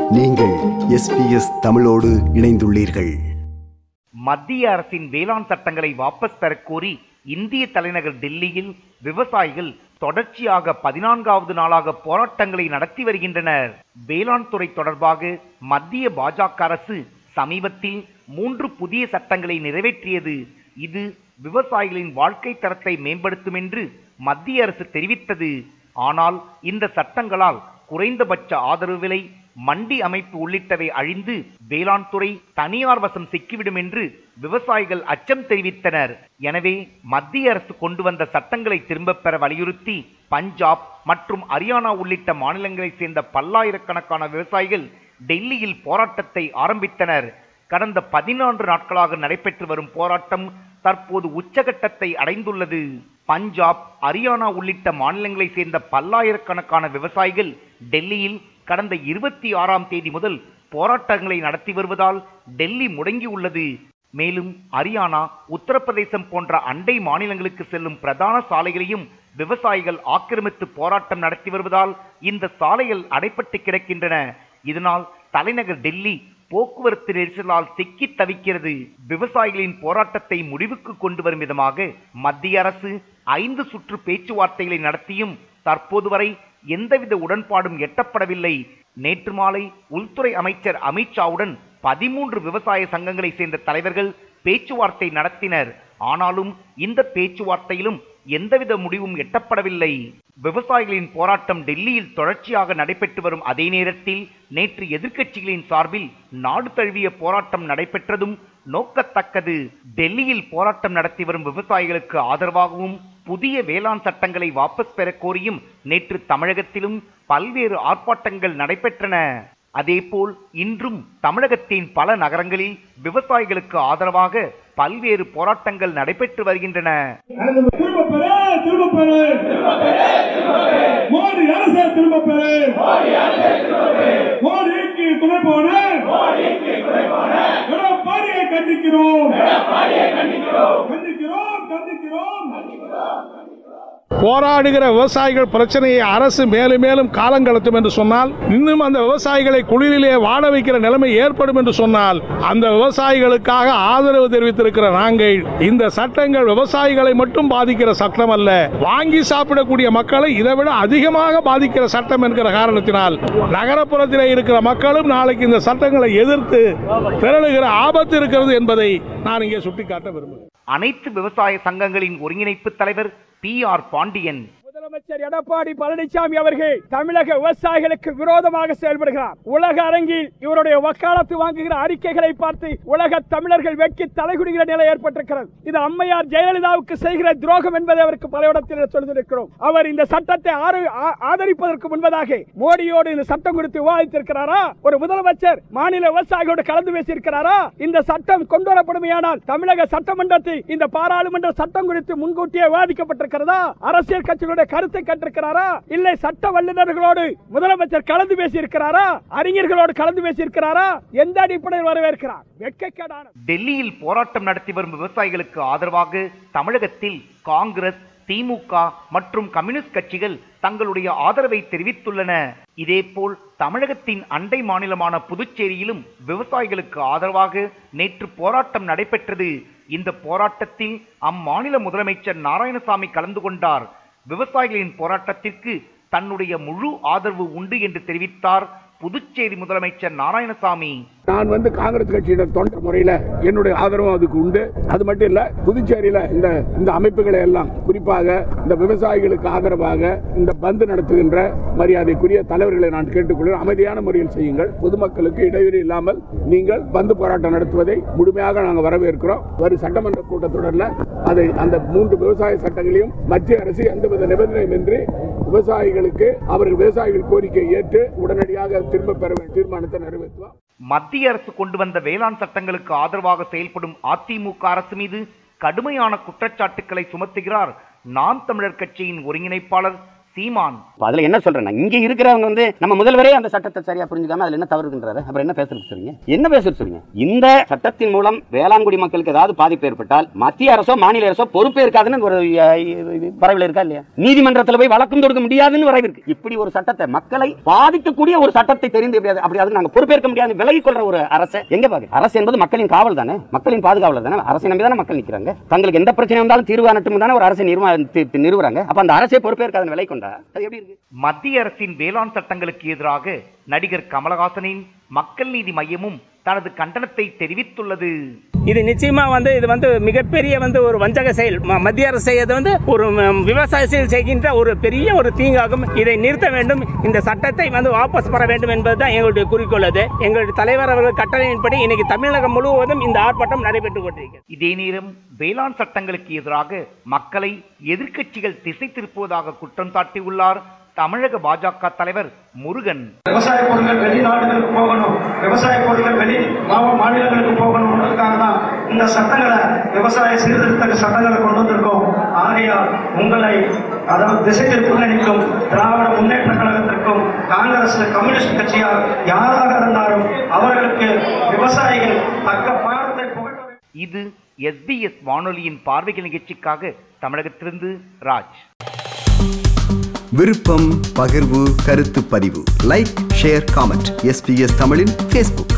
நீங்கள் எஸ்பிஎஸ் தமிழோடு இணைந்துள்ளீர்கள் மத்திய அரசின் வேளாண் சட்டங்களை வாபஸ் பெறக் கோரி இந்திய தலைநகர் டெல்லியில் விவசாயிகள் தொடர்ச்சியாக பதினான்காவது நாளாக போராட்டங்களை நடத்தி வருகின்றனர் வேளாண் துறை தொடர்பாக மத்திய பாஜக அரசு சமீபத்தில் மூன்று புதிய சட்டங்களை நிறைவேற்றியது இது விவசாயிகளின் வாழ்க்கை தரத்தை மேம்படுத்தும் என்று மத்திய அரசு தெரிவித்தது ஆனால் இந்த சட்டங்களால் குறைந்தபட்ச ஆதரவு விலை மண்டி அமைப்பு உள்ளிட்டவை அழிந்து வேளாண் துறை தனியார் வசம் சிக்கிவிடும் என்று விவசாயிகள் அச்சம் தெரிவித்தனர் எனவே மத்திய அரசு கொண்டு வந்த சட்டங்களை திரும்பப் பெற வலியுறுத்தி பஞ்சாப் மற்றும் ஹரியானா உள்ளிட்ட மாநிலங்களைச் சேர்ந்த பல்லாயிரக்கணக்கான விவசாயிகள் டெல்லியில் போராட்டத்தை ஆரம்பித்தனர் கடந்த பதினான்கு நாட்களாக நடைபெற்று வரும் போராட்டம் தற்போது உச்சகட்டத்தை அடைந்துள்ளது பஞ்சாப் ஹரியானா உள்ளிட்ட மாநிலங்களைச் சேர்ந்த பல்லாயிரக்கணக்கான விவசாயிகள் டெல்லியில் கடந்த இருபத்தி ஆறாம் தேதி முதல் போராட்டங்களை நடத்தி வருவதால் டெல்லி முடங்கியுள்ளது மேலும் ஹரியானா உத்தரப்பிரதேசம் போன்ற அண்டை மாநிலங்களுக்கு செல்லும் பிரதான சாலைகளையும் விவசாயிகள் ஆக்கிரமித்து போராட்டம் நடத்தி வருவதால் இந்த சாலைகள் அடைப்பட்டு கிடக்கின்றன இதனால் தலைநகர் டெல்லி போக்குவரத்து நெரிசலால் சிக்கி தவிக்கிறது விவசாயிகளின் போராட்டத்தை முடிவுக்கு கொண்டு வரும் விதமாக மத்திய அரசு ஐந்து சுற்று பேச்சுவார்த்தைகளை நடத்தியும் தற்போது வரை எந்தவித உடன்பாடும் எட்டப்படவில்லை நேற்று மாலை உள்துறை அமைச்சர் அமித்ஷாவுடன் பதிமூன்று விவசாய சங்கங்களை சேர்ந்த தலைவர்கள் பேச்சுவார்த்தை நடத்தினர் ஆனாலும் இந்த பேச்சுவார்த்தையிலும் எந்தவித முடிவும் எட்டப்படவில்லை விவசாயிகளின் போராட்டம் டெல்லியில் தொடர்ச்சியாக நடைபெற்று வரும் அதே நேரத்தில் நேற்று எதிர்க்கட்சிகளின் சார்பில் நாடு தழுவிய போராட்டம் நடைபெற்றதும் நோக்கத்தக்கது டெல்லியில் போராட்டம் நடத்தி வரும் விவசாயிகளுக்கு ஆதரவாகவும் புதிய வேளாண் சட்டங்களை வாபஸ் பெறக் கோரியும் நேற்று தமிழகத்திலும் பல்வேறு ஆர்ப்பாட்டங்கள் நடைபெற்றன அதேபோல் இன்றும் தமிழகத்தின் பல நகரங்களில் விவசாயிகளுக்கு ஆதரவாக பல்வேறு போராட்டங்கள் நடைபெற்று வருகின்றன திரும்ப பெறு திரும்ப பெறு மோடி அரசை திரும்ப பெறு மோடிக்கு துணை போன எடப்பாடியை கண்டிக்கிறோம் கண்டிக்கிறோம் கண்டிக்கிறோம் போராடுகிற விவசாயிகள் பிரச்சனையை அரசு மேலும் மேலும் காலம் கடத்தும் என்று சொன்னால் இன்னும் அந்த விவசாயிகளை குளிரிலே வாழ வைக்கிற நிலைமை ஏற்படும் என்று சொன்னால் அந்த விவசாயிகளுக்காக ஆதரவு தெரிவித்திருக்கிற நாங்கள் இந்த சட்டங்கள் விவசாயிகளை மட்டும் பாதிக்கிற சட்டம் அல்ல வாங்கி சாப்பிடக்கூடிய மக்களை இதைவிட அதிகமாக பாதிக்கிற சட்டம் என்கிற காரணத்தினால் நகரப்புறத்திலே இருக்கிற மக்களும் நாளைக்கு இந்த சட்டங்களை எதிர்த்து திரளுகிற ஆபத்து இருக்கிறது என்பதை நான் இங்கே சுட்டிக்காட்ட விரும்புகிறேன் அனைத்து விவசாய சங்கங்களின் ஒருங்கிணைப்பு தலைவர் பி ஆர் பாண்டியன் முதலமைச்சர் எடப்பாடி பழனிசாமி அவர்கள் தமிழக விவசாயிகளுக்கு விரோதமாக செயல்படுகிறார் உலக அரங்கில் இவருடைய வக்காலத்து வாங்குகிற அறிக்கைகளை பார்த்து உலக தமிழர்கள் வெட்கி தலைகுடுகிற நிலை ஏற்பட்டிருக்கிறது இது அம்மையார் ஜெயலலிதாவுக்கு செய்கிற துரோகம் என்பதை அவருக்கு பல இடத்தில் சொல்லியிருக்கிறோம் அவர் இந்த சட்டத்தை ஆறு- ஆ- ஆதரிப்பதற்கு முன்பதாக மோடியோடு இந்த சட்டம் குறித்து விவாதித்திருக்கிறாரா ஒரு முதலமைச்சர் மாநில விவசாயிகளோடு கலந்து பேசியிருக்கிறாரா இந்த சட்டம் கொண்டு வரப்படுமையானால் தமிழக சட்டமன்றத்தில் இந்த பாராளுமன்ற சட்டம் குறித்து முன்கூட்டியே விவாதிக்கப்பட்டிருக்கிறதா அரசியல் கட்சிகளுடைய கருத்தை கண்டிருக்கிறாரா இல்லை சட்ட வல்லுநர்களோடு முதலமைச்சர் கலந்து பேசியிருக்கிறாரா அறிஞர்களோடு கலந்து பேசியிருக்கிறாரா எந்த அடிப்படையில் வரவேற்கிறார் வெட்கக்கேடான டெல்லியில் போராட்டம் நடத்தி வரும் விவசாயிகளுக்கு ஆதரவாக தமிழகத்தில் காங்கிரஸ் திமுக மற்றும் கம்யூனிஸ்ட் கட்சிகள் தங்களுடைய ஆதரவை தெரிவித்துள்ளன இதேபோல் தமிழகத்தின் அண்டை மாநிலமான புதுச்சேரியிலும் விவசாயிகளுக்கு ஆதரவாக நேற்று போராட்டம் நடைபெற்றது இந்த போராட்டத்தில் அம்மாநில முதலமைச்சர் நாராயணசாமி கலந்து கொண்டார் விவசாயிகளின் போராட்டத்திற்கு தன்னுடைய முழு ஆதரவு உண்டு என்று தெரிவித்தார் புதுச்சேரி முதலமைச்சர் நாராயணசாமி நான் வந்து காங்கிரஸ் கட்சியிட தொண்ட முறையில என்னுடைய ஆதரவும் அதுக்கு உண்டு அது மட்டும் இல்ல புதுச்சேரியில இந்த இந்த அமைப்புகளை எல்லாம் குறிப்பாக இந்த விவசாயிகளுக்கு ஆதரவாக இந்த பந்து நடத்துகின்ற மரியாதைக்குரிய தலைவர்களை நான் கேட்டுக்கொள்கிறேன் அமைதியான முறையில் செய்யுங்கள் பொதுமக்களுக்கு இடையூறு இல்லாமல் நீங்கள் பந்து போராட்டம் நடத்துவதை முழுமையாக நாங்கள் வரவேற்கிறோம் வரும் சட்டமன்ற கூட்டத்தொடரில் அதை அந்த மூன்று விவசாய சட்டங்களையும் மத்திய அரசு எந்தவித நிபந்தனையுமின்றி விவசாயிகளுக்கு அவர்கள் விவசாயிகள் கோரிக்கையை ஏற்று உடனடியாக திரும்ப பெற வேண்டிய தீர்மானத்தை நிறைவேற்றுவோம் மத்திய அரசு கொண்டு வந்த வேளாண் சட்டங்களுக்கு ஆதரவாக செயல்படும் அதிமுக அரசு மீது கடுமையான குற்றச்சாட்டுக்களை சுமத்துகிறார் நாம் தமிழர் கட்சியின் ஒருங்கிணைப்பாளர் சீமான் இப்ப அதுல என்ன சொல்றேன்னா இங்க இருக்கிறவங்க வந்து நம்ம முதல்வரே அந்த சட்டத்தை சரியா புரிஞ்சுக்காம அதுல என்ன தவறுகின்றாரு அப்புறம் என்ன பேசுறது சொல்றீங்க என்ன பேசுறது சொல்றீங்க இந்த சட்டத்தின் மூலம் வேளாண்குடி மக்களுக்கு ஏதாவது பாதிப்பு ஏற்பட்டால் மத்திய அரசோ மாநில அரசோ பொறுப்பே இருக்காதுன்னு ஒரு அஹ், இது- இது வரைவில் இருக்கா இல்லையா நீதிமன்றத்தில் போய் வழக்கம் தொடுக்க முடியாதுன்னு வரைவு இருக்கு இப்படி ஒரு சட்டத்தை மக்களை பாதிக்கக்கூடிய ஒரு சட்டத்தை தெரிந்து எப்படியாது அப்படி அதுக்கு நாங்க பொறுப்பேற்க முடியாது விலகிக் கொள்ற ஒரு அரசை எங்க பாக்கு அரசு என்பது மக்களின் காவல் தானே மக்களின் பாதுகாவலர் தானே அரசை நம்பி தானே மக்கள் நிக்கிறாங்க தங்களுக்கு எந்த பிரச்சனை வந்தாலும் தீர்வு அனட்டும் தானே ஒரு அரசை நிறுவ தி- தி- நிறுவுறாங்க அப்ப அந்த அரசே பொறுப்பேற்காத விலை கொண்டா அது எப்படி இருக்கு மத்திய அரசின் வேளாண் சட்டங்களுக்கு எதிராக நடிகர் கமலஹாசனின் மக்கள் நீதி மையமும் தனது கண்டனத்தை தெரிவித்துள்ளது இது நிச்சயமா வந்து இது வந்து மிகப்பெரிய வந்து ஒரு வஞ்சக செயல் ம- மத்திய அரசு செய்யறது வந்து ஒரு ம், விவசாய செயல் செய்கின்ற ஒரு பெரிய ஒரு தீங்காகும் இதை நிறுத்த வேண்டும் இந்த சட்டத்தை வந்து வாபஸ் பெற வேண்டும் என்பதுதான் எங்களுடைய குறிக்கோள் அது எங்களுடைய தலைவர் அவர்கள் கட்டளையின்படி இன்னைக்கு தமிழகம் முழுவதும் இந்த ஆர்ப்பாட்டம் நடைபெற்றுக் கொண்டிருக்கிறது இதே நேரம் வேளாண் சட்டங்களுக்கு எதிராக மக்களை எதிர்க்கட்சிகள் திசை திருப்புவதாக குற்றம் சாட்டியுள்ளார் தமிழக பாஜக தலைவர் முருகன் விவசாய பொருட்கள் வெளிநாடுகளுக்கு போகணும் விவசாய பொருட்கள் வெளி மா- மாநிலங்களுக்கு போகணும்ன்றதுக்காக தான் இந்த சட்டங்களை விவசாய சீர்திருத்த சட்டங்களை கொண்டு வந்திருக்கோம் ஆகையால் உங்களை அதாவது திசை திருப்ப நினைக்கும் திராவிட முன்னேற்ற கழகத்திற்கும் காங்கிரஸ் கம்யூனிஸ்ட் கட்சியார் யாராக இருந்தாலும் அவர்களுக்கு விவசாயிகள் தக்க பாடத்தை புகட்ட வேண்டும். இது எஸ்பிஎஸ் வானொலியின் பார்வைகள் நிகழ்ச்சிக்காக தமிழகத்திலிருந்து ராஜ் விருப்பம் பகிர்வு கருத்து பதிவு லைக் ஷேர் காமெண்ட் எஸ்பிஎஸ் தமிழின் ஃபேஸ்புக்